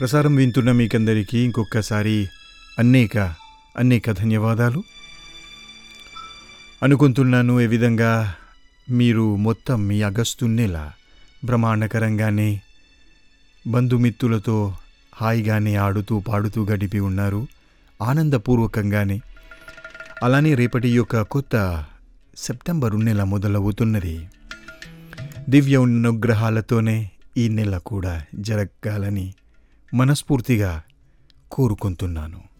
ప్రసారం వింటున్న మీకందరికీ ఇంకొకసారి అనేక అనేక ధన్యవాదాలు అనుకుంటున్నాను ఏ విధంగా మీరు మొత్తం మీ ఆగస్టు నెల బ్రహ్మాండకరంగానే బంధుమిత్రులతో హాయిగానే ఆడుతూ పాడుతూ గడిపి ఉన్నారు ఆనందపూర్వకంగానే అలానే రేపటి యొక్క కొత్త సెప్టెంబరు నెల మొదలవుతున్నది దివ్య అనుగ్రహాలతోనే ఈ నెల కూడా జరగాలని మనస్ఫూర్తిగా కోరుకుంటున్నాను